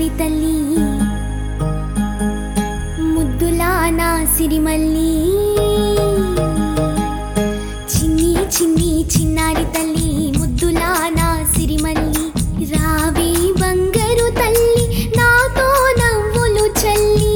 చిన్నారి తల్లి ముద్దులా నా సిరిమల్లి చిన్ని చిన్ని చిన్నారి తల్లి ముద్దులా నా సిరిమల్లి రావే బంగారు తల్లి నాతో నవ్వులు చల్లి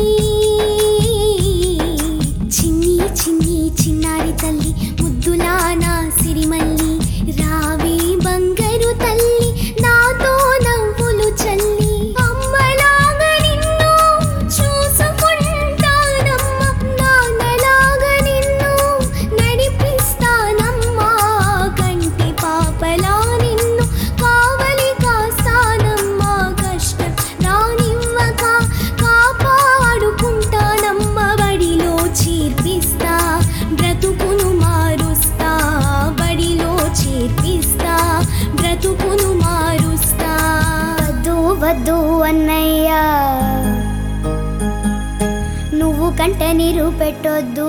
చిన్ని చిన్ని చిన్నారి తల్లి ముద్దులా నా సిరిమల్లి రావే బంగారు తల్లి నాతో నవ్వులు చల్లి అమ్మలాగా నిన్ను చూసుకుంటానమ్మ నాన్నలాగా నిన్ను నడిపిస్తానమ్మా కంటి పాపలా నిన్ను కావలి కాస్తానమ్మా కష్టం రానివ్వక కాపాడుకుంటానమ్మ బడిలో చేర్పిస్తా బ్రతుకును మారుస్తా బడిలో చేర్పిస్తా బ్రతుకును మారుస్తా వద్దు వద్దు అన్నయ్యా నువ్వు కంట నీరు పెట్టొద్దు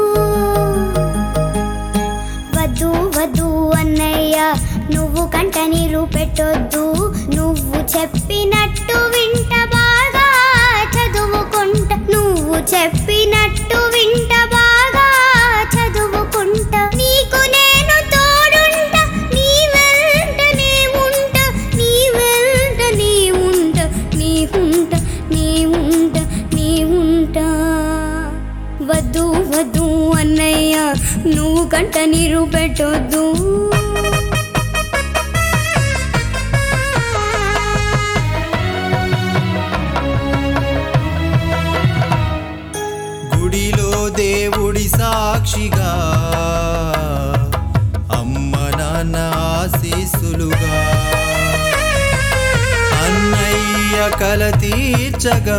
వద్దు వద్దు అన్నయ్య నువ్వు కంట నీరు పెట్టొద్దు నువ్వు చెప్పినట్టు వింట బాగా చదువుకుంట నువ్వు చెప్పినట్టు వింట బాగా చదువుకుంట నీకు నేను తోడుంట నీ వెంట నీ ఉంట నీ వెంట నీ ఉంట నీ ఉంట నీ ఉంట నీ ఉంట వద్దు వద్దు అన్నయ్య నువ్వు కంట నీరు పెట్టొద్దు గుడిలో దేవుడి సాక్షిగా అమ్మ నాన్న ఆశీస్సులుగా అన్నయ్య కల తీర్చగా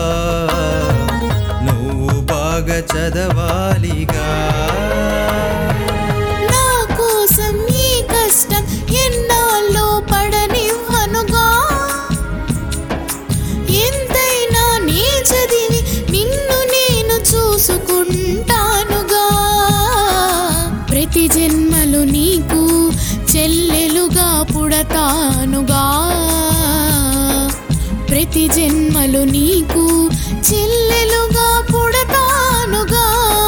నువ్వు బాగా చదవాలిగా నా కోసం ఈ కష్టం ఎన్నాళ్ళు పడనివ్వనుగా ఎంతైనా నీ చదివి నిన్ను నేను చూసుకుంటానుగా ప్రతి జన్మలు నీకు చెల్లెలుగా పుడతానుగా ప్రతి జన్మలు నీకు చెల్లెలుగా పుడతానుగా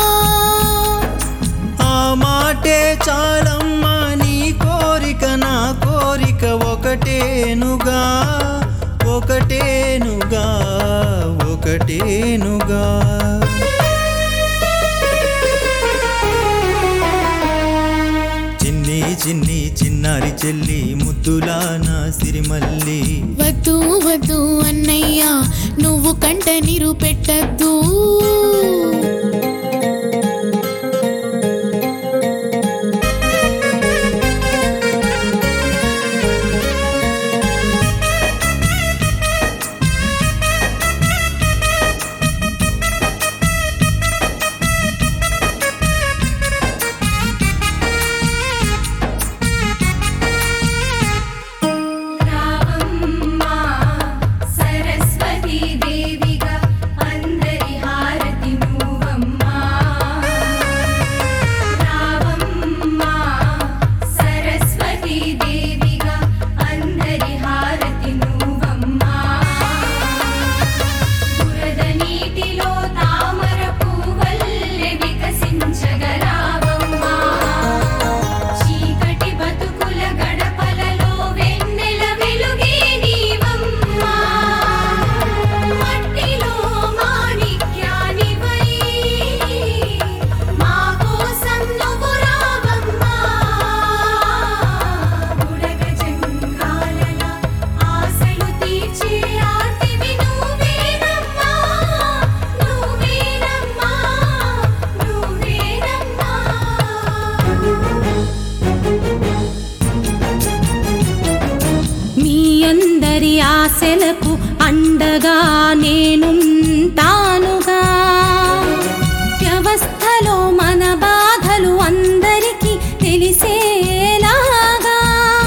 ఆ మాటే చాలమ్మా నీ కోరిక నా కోరిక ఒకటేనుగా ఒకటేనుగా ఒకటేనుగా చిన్ని చిన్ని చిన్నారి చెల్లి ముద్దులా నా సిరిమల్లి వద్దు వద్దు అన్నయ్య నువ్వు కంట నీరు పెట్టద్దు రావమ్మా సరస్వతీ దేవిగా అందరి హారతి నువ్వమ్మా రావమ్మా సరస్వతీ దేవిగా అందరి హారతి నువ్వమ్మా బురద నీటిలో తామర పువ్వల్లె వికసించగరావమ్మా చీకటి బతుకుల గడపలలో వెన్నెల వెలుగే నీవమ్మా మట్టిలో మాణిక్యానివై మా కోసం నువ్వు రావమ్మా బుడగ జంగాలల ఆశలు తీర్చే ఆర్తివి నువ్వేనమ్మా నువ్వేనమ్మా నువ్వేనమ్మా మీ అందరి ఆశలకు అండగా నేనుంటానుగా వ్యవస్థలో మన బాధలు అందరికీ తెలిసేలాగా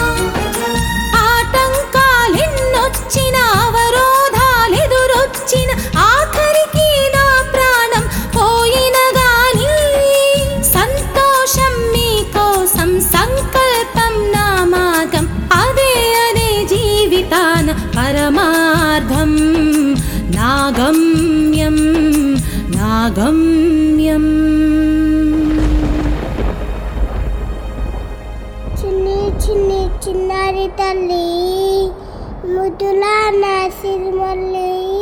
ఆటంకాలెన్నొచ్చిన అవరోధాలెదురొచ్చిన ఆఖరికి నా ప్రాణం పోయిన గాని సంతోషం మీకోసం సంకల్పం నా మార్గం అదే అదే జీవితాన పరమార్థం గమ్యం నా గమ్యం చిన్ని చిన్ని చిన్నారి తల్లి ముద్దులా నా సిరిమల్లి